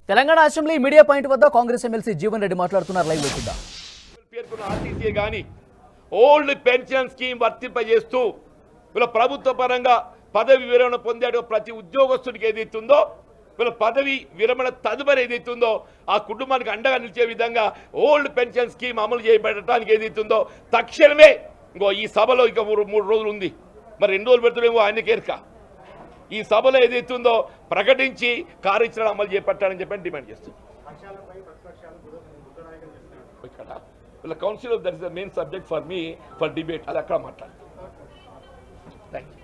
Telangana assembly media point వద్ద Congress MLC Jeevan Reddy మాట్లాడుతున్నారు live లో చూద్దాం పేర్కొన్న ఆర్టీసీ కానీ ఓల్డ్ పెన్షన్ స్కీమ్ వర్తింపజేస్తూ వీళ్ళ ప్రభుత్వ పరంగా పదవి విరమణ పొందాడో ప్రతి ఉద్యోగస్తుడికి ఏదైతుందో వీళ్ళ పదవి విరమణ తదుపరి ఏదైతుందో ఆ కుటుంబానికి అండగా నిలిచే విధంగా ఓల్డ్ పెన్షన్ స్కీమ్ అమలు చేయబడటానికి ఏదైతుందో తక్షణమే ఇంకో ఈ సభలో ఇక మూడు మూడు రోజులు ఉంది మరి రెండు రోజులు పెడుతుండేమో ఆయనకి ఎరక ఈ సభలో ఏదైతుందో ప్రకటించి కార్యాచరణ అమలు చేపట్టాలని చెప్పని డిమాండ్ చేస్తుంది ఇక్కడ వీళ్ళ council that is the main subject for me for debate అది అక్కడ మాట్లాడు థ్యాంక్ యూ